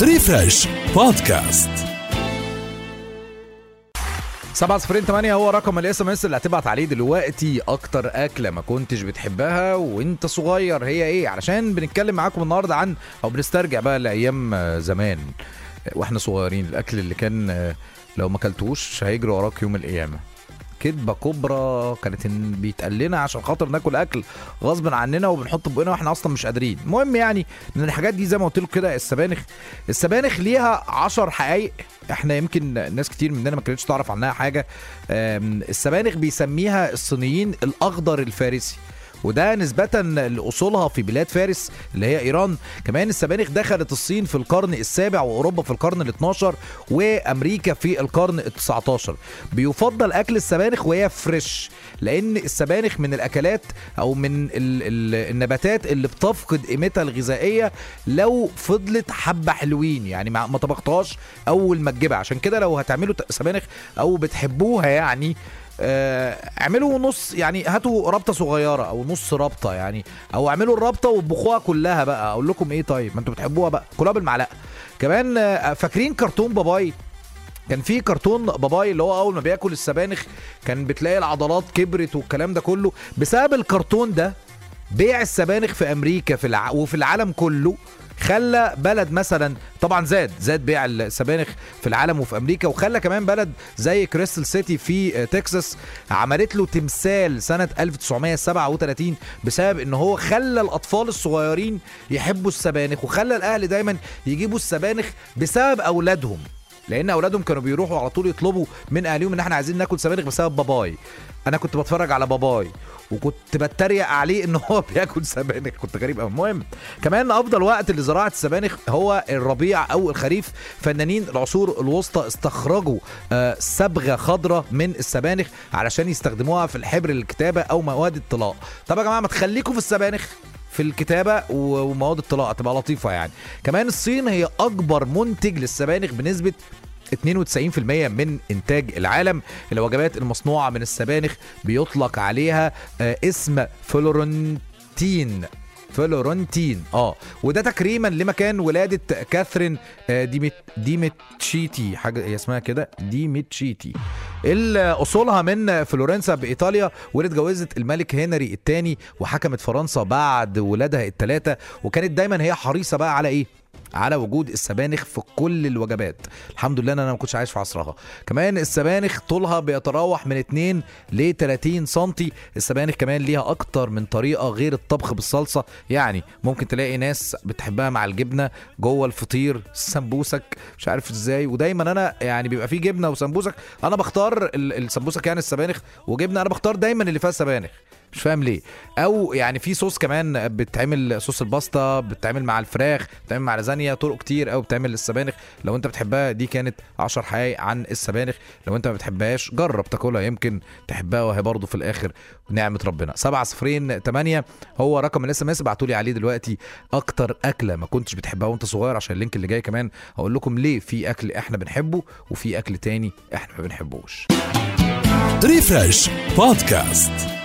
ريفرش بودكاست سبعة صفرين تمانية هو رقم الاس ام اس اللي هتبعت عليه دلوقتي اكتر اكله ما كنتش بتحبها وانت صغير هي ايه علشان بنتكلم معاكم النهارده عن او بنسترجع بقى لايام آه، زمان آه، واحنا صغيرين الاكل اللي كان آه، لو ما اكلتوش هيجري وراك يوم القيامه كدبه كبرى كانت إن بيتقال لنا عشان خاطر ناكل اكل غصب عننا وبنحط بقنا واحنا اصلا مش قادرين المهم يعني من الحاجات دي زي ما قلت لكم كده السبانخ السبانخ ليها عشر حقائق احنا يمكن ناس كتير مننا ما كانتش تعرف عنها حاجه آم، السبانخ بيسميها الصينيين الاخضر الفارسي وده نسبة لأصولها في بلاد فارس اللي هي إيران كمان السبانخ دخلت الصين في القرن السابع وأوروبا في القرن ال 12 وأمريكا في القرن ال 19 بيفضل أكل السبانخ وهي فريش لأن السبانخ من الأكلات أو من ال ال النباتات اللي بتفقد قيمتها الغذائية لو فضلت حبة حلوين يعني ما ما طبختهاش أول ما تجيبها عشان كده لو هتعملوا سبانخ أو بتحبوها يعني آه، اعملوا نص يعني هاتوا رابطه صغيره او نص رابطه يعني او اعملوا الرابطه واطبخوها كلها بقى اقول لكم ايه طيب ما انتوا بتحبوها بقى كلها بالمعلقه كمان آه، فاكرين كرتون باباي كان في كرتون باباي اللي هو اول ما بياكل السبانخ كان بتلاقي العضلات كبرت والكلام ده كله بسبب الكرتون ده بيع السبانخ في امريكا في الع... وفي العالم كله خلى بلد مثلا طبعا زاد زاد بيع السبانخ في العالم وفي امريكا وخلى كمان بلد زي كريستال سيتي في آه، تكساس عملت له تمثال سنه 1937 بسبب ان هو خلى الاطفال الصغيرين يحبوا السبانخ وخلى الاهل دايما يجيبوا السبانخ بسبب اولادهم لان اولادهم كانوا بيروحوا على طول يطلبوا من اهاليهم ان احنا عايزين ناكل سبانخ بسبب باباي انا كنت بتفرج على باباي وكنت بتريق عليه ان هو بياكل سبانخ كنت غريب قوي المهم كمان افضل وقت لزراعه السبانخ هو الربيع او الخريف فنانين العصور الوسطى استخرجوا آه، صبغه خضراء من السبانخ علشان يستخدموها في الحبر للكتابه او مواد الطلاء طب يا جماعه ما تخليكم في السبانخ في الكتابه و- ومواد الطلاء هتبقى لطيفه يعني كمان الصين هي اكبر منتج للسبانخ بنسبه 92% من انتاج العالم الوجبات المصنوعه من السبانخ بيطلق عليها آه، اسم فلورنتين فلورنتين اه وده تكريما لمكان ولاده كاثرين آه، ديميت ديميتشيتي حاجه هي اسمها كده ديميتشيتي اللي اصولها من فلورنسا بايطاليا واللي اتجوزت الملك هنري الثاني وحكمت فرنسا بعد ولادها الثلاثه وكانت دايما هي حريصه بقى على ايه على وجود السبانخ في كل الوجبات الحمد لله ان انا ما كنتش عايش في عصرها كمان السبانخ طولها بيتراوح من 2 ل 30 سنتي السبانخ كمان ليها اكتر من طريقه غير الطبخ بالصلصه يعني ممكن تلاقي ناس بتحبها مع الجبنه جوه الفطير سمبوسك مش عارف ازاي ودايما انا يعني بيبقى فيه جبنه وسمبوسك انا بختار ال- السمبوسك يعني السبانخ وجبنه انا بختار دايما اللي فيها سبانخ مش فاهم ليه او يعني في صوص كمان بتعمل صوص الباستا بتتعمل مع الفراخ بتتعمل مع لازانيا طرق كتير قوي بتعمل للسبانخ لو انت بتحبها دي كانت 10 حقائق عن السبانخ لو انت ما بتحبهاش جرب تاكلها يمكن تحبها وهي برضه في الاخر نعمه ربنا 7 صفرين 8 هو رقم الاس ام اس ابعتوا لي عليه دلوقتي اكتر اكله ما كنتش بتحبها وانت صغير عشان اللينك اللي جاي كمان هقول لكم ليه في اكل احنا بنحبه وفي اكل تاني احنا ما بنحبوش ريفرش بودكاست